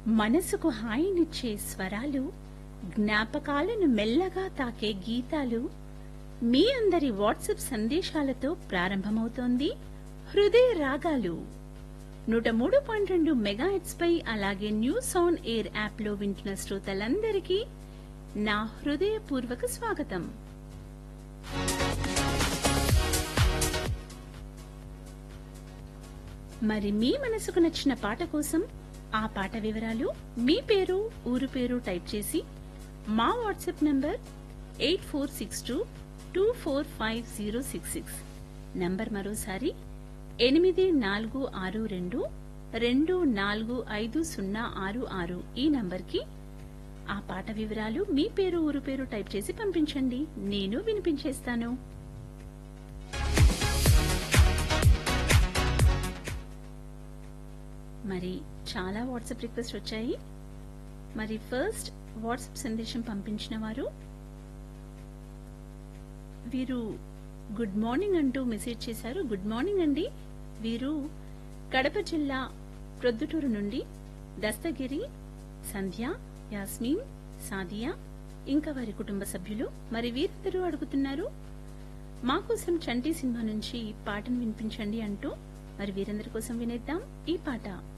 మనసుకు హాయినిచ్చే స్వరాలు జ్ఞాపకాలను మెల్లగా తాకే గీతాలు మీ అందరి వాట్సాప్ సందేశాలతో ప్రారంభమవుతోంది హృదయ రాగాలు నూట మూడు పాయింట్ రెండు మెగాహెట్స్ పై అలాగే న్యూస్ ఆన్ ఎయిర్ యాప్ లో వింటున్న శ్రోతలందరికీ నా హృదయపూర్వక స్వాగతం మరి మీ మనసుకు నచ్చిన పాట కోసం ఆ పాట వివరాలు మీ పేరు ఊరు పేరు టైప్ చేసి మా WhatsApp number eight four six two two four five zero six six number మరోసారి ఎనిమిది నాలుగు ఆరు రెండు రెండు నాలుగు ఐదు సున్నా ఆరు ఆరు ఈ నంబర్కి ఆ పాట వివరాలు మీ పేరు ఊరు పేరు టైప్ చేసి పంపించండి నేను వినిపించేస్తాను మరి చాలా వాట్సాప్ రిక్వెస్ట్ వచ్చాయి మరి ఫస్ట్ వాట్సాప్ సందేశం పంపించిన వారు వీరు గుడ్ మార్నింగ్ అంటూ మెసేజ్ చేశారు గుడ్ మార్నింగ్ అండి వీరు కడప జిల్లా ప్రొద్దుటూరు నుండి దస్తగిరి సంధ్య యాస్మిన్ సాదియా ఇంకా వారి కుటుంబ సభ్యులు మరి వీరిద్దరూ అడుగుతున్నారు మా కోసం చంటి సినిమా నుంచి పాటను వినిపించండి అంటూ మరి వీరందరి కోసం వినేద్దాం ఈ పాట